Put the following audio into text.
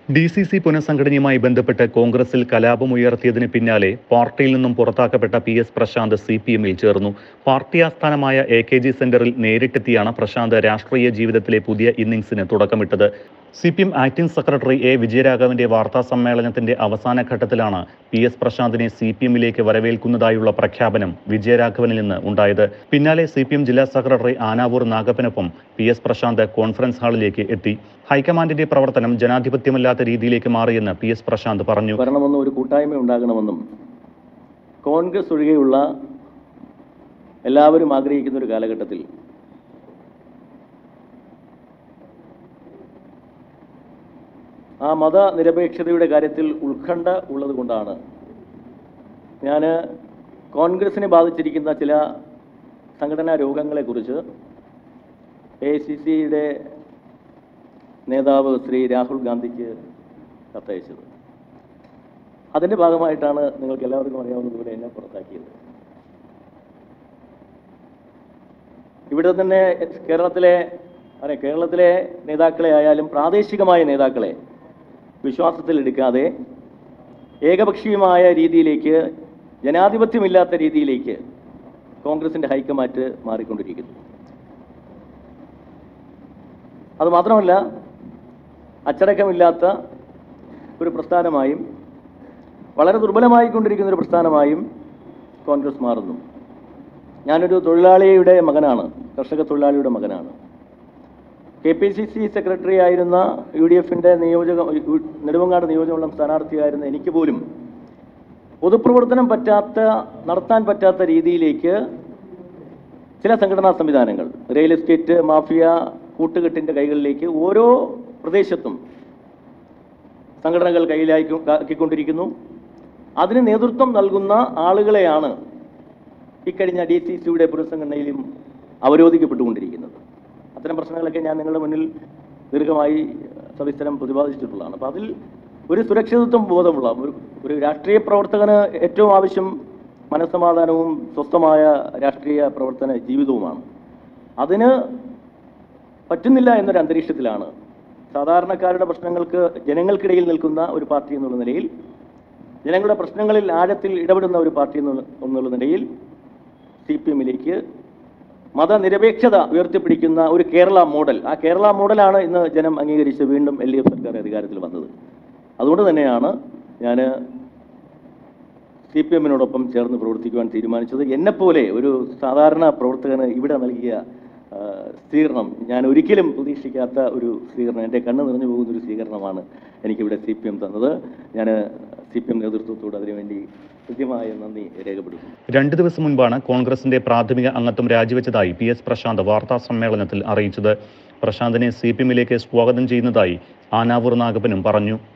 D C C പുനഃസംഘടനയുമായി ബന്ധപ്പെട്ട് കോൺഗ്രസിൽ കലാപമുയർത്തിയതിന് പിന്നാലെ പാർട്ടിയിൽ നിന്നും പുറത്താക്കപ്പെട്ട P S Prashanth C P എമ്മിൽ ചേർന്നു പാർട്ടി ആസ്ഥാനമായ എ കെ ജി സെന്ററിൽ നേരിട്ടെത്തിയാണ് പ്രശാന്ത് രാഷ്ട്രീയ ജീവിതത്തിലെ പുതിയ ഇന്നിംഗ്സിന് തുടക്കമിട്ടത് C P M acting secretary A വിജയരാഘവന്റെ വാർത്താ സമ്മേളനത്തിന്റെ അവസാന ഘട്ടത്തിലാണ് പി എസ് പ്രശാന്തിനെ സി പി എമ്മിലേക്ക് വരവേൽക്കുന്നതായുള്ള പ്രഖ്യാപനം വിജയരാഘവനിൽ നിന്ന് ഉണ്ടായത് പിന്നാലെ സി പി എം ജില്ലാ സെക്രട്ടറി ആനാവൂർ നാഗപ്പനൊപ്പം പി എസ് പ്രശാന്ത് കോൺഫറൻസ് ഹാളിലേക്ക് എത്തി ഹൈക്കമാൻഡിന്റെ പ്രവർത്തനം ജനാധിപത്യമല്ലാത്ത രീതിയിലേക്ക് മാറിയെന്ന് പി എസ് പ്രശാന്ത് പറഞ്ഞു വരണമെന്നും ഒരു കൂട്ടായ്മ ഉണ്ടാകണമെന്നും കോൺഗ്രസ് ഒഴികെയുള്ള എല്ലാവരും ആഗ്രഹിക്കുന്ന ഒരു കാലഘട്ടത്തിൽ ആ മതനിരപേക്ഷതയുടെ കാര്യത്തിൽ ഉത്കണ്ഠ ഉള്ളത് കൊണ്ടാണ് ഞാൻ കോൺഗ്രസിനെ ബാധിച്ചിരിക്കുന്ന ചില സംഘടനാ രോഗങ്ങളെക്കുറിച്ച് എ ഐ സി സിയുടെ നേതാവ് ശ്രീ രാഹുൽ ഗാന്ധിക്ക് കത്തയച്ചത് അതിൻ്റെ ഭാഗമായിട്ടാണ് നിങ്ങൾക്ക് എല്ലാവർക്കും അറിയാവുന്നതുപോലെ എന്നെ പുറത്താക്കിയത് ഇവിടെ തന്നെ കേരളത്തിലെ അതെ കേരളത്തിലെ നേതാക്കളെ ആയാലും പ്രാദേശികമായ നേതാക്കളെ വിശ്വാസത്തിലെടുക്കാതെ ഏകപക്ഷീയമായ രീതിയിലേക്ക് ജനാധിപത്യമില്ലാത്ത രീതിയിലേക്ക് കോൺഗ്രസിൻ്റെ ഹൈക്കമാൻഡ് മാറിക്കൊണ്ടിരിക്കുന്നു അത് മാത്രമല്ല അച്ചടക്കമില്ലാത്ത ഒരു പ്രസ്ഥാനമായും വളരെ ദുർബലമായിക്കൊണ്ടിരിക്കുന്ന ഒരു പ്രസ്ഥാനമായും കോൺഗ്രസ് മാറുന്നു ഞാനൊരു തൊഴിലാളിയുടെ മകനാണ് കർഷക തൊഴിലാളിയുടെ മകനാണ് K P C C secretary ആയിരുന്ന യു ഡി എഫിൻ്റെ നിയോജക യു- നെടുമങ്ങാട് നിയോജകമണ്ഡലം സ്ഥാനാർത്ഥിയായിരുന്ന എനിക്ക് പോലും പൊതുപ്രവർത്തനം പറ്റാത്ത നടത്താൻ പറ്റാത്ത രീതിയിലേക്ക് ചില സംഘടനാ സംവിധാനങ്ങൾ റിയൽ എസ്റ്റേറ്റ് മാഫിയ കൂട്ടുകെട്ടിൻ്റെ കൈകളിലേക്ക് ഓരോ പ്രദേശത്തും സംഘടനകൾ കയ്യിലാക്കിക്കൊണ്ടിരിക്കുന്നു അതിന് നേതൃത്വം നൽകുന്ന ആളുകളെയാണ് ഇക്കഴിഞ്ഞ ഡി സി സിയുടെ പുനഃസംഘടനയിലും അവരോധിക്കപ്പെട്ടുകൊണ്ടിരിക്കുന്നത് അത്തരം പ്രശ്നങ്ങളൊക്കെ ഞാൻ നിങ്ങളുടെ മുന്നിൽ ദീർഘമായി സവിസ്തരം പ്രതിപാദിച്ചിട്ടുള്ളതാണ് അപ്പോൾ അതിൽ ഒരു സുരക്ഷിതത്വം ബോധമുള്ള ഒരു ഒരു രാഷ്ട്രീയ പ്രവർത്തകന് ഏറ്റവും ആവശ്യം മനസ്സമാധാനവും സ്വസ്ഥമായ രാഷ്ട്രീയ പ്രവർത്തന ജീവിതവുമാണ് അതിന് പറ്റുന്നില്ല എന്നൊരു അന്തരീക്ഷത്തിലാണ് സാധാരണക്കാരുടെ പ്രശ്നങ്ങൾക്ക് ജനങ്ങൾക്കിടയിൽ നിൽക്കുന്ന ഒരു പാർട്ടി എന്നുള്ള നിലയിൽ ജനങ്ങളുടെ പ്രശ്നങ്ങളിൽ ആഴത്തിൽ ഇടപെടുന്ന ഒരു പാർട്ടി എന്നുള്ള എന്നുള്ള നിലയിൽ സി പി എമ്മിലേക്ക് മതനിരപേക്ഷത ഉയർത്തിപ്പിടിക്കുന്ന ഒരു കേരള മോഡൽ ആ കേരള മോഡലാണ് ഇന്ന് ജനം അംഗീകരിച്ച് വീണ്ടും എൽ ഡി എഫ് സർക്കാർ അധികാരത്തിൽ വന്നത് അതുകൊണ്ട് തന്നെയാണ് ഞാൻ സി പി എമ്മിനോടൊപ്പം ചേർന്ന് പ്രവർത്തിക്കുവാൻ തീരുമാനിച്ചത് എന്നെപ്പോലെ ഒരു സാധാരണ പ്രവർത്തകന് ഇവിടെ നൽകിയ ആ, സ്വീകരണം ഞാൻ ഒരിക്കലും പ്രതീക്ഷിക്കാത്ത ഒരു സ്വീകരണം എൻ്റെ കണ്ണ് നിറഞ്ഞു പോകുന്ന ഒരു സ്വീകരണമാണ് എനിക്കിവിടെ സി പി എം തന്നത് ഞാൻ സി പി എം നേതൃത്വത്തോട് അതിനുവേണ്ടി കൃത്യമായ നന്ദി രേഖപ്പെടുത്തുന്നു രണ്ട് ദിവസം മുൻപാണ് കോൺഗ്രസിന്റെ പ്രാഥമിക അംഗത്വം രാജിവെച്ചതായി പി എസ് പ്രശാന്ത് വാർത്താ സമ്മേളനത്തിൽ അറിയിച്ചത് പ്രശാന്തിനെ സി പി എമ്മിലേക്ക് സ്വാഗതം ചെയ്യുന്നതായി ആനാവൂർ നാഗപ്പനും പറഞ്ഞു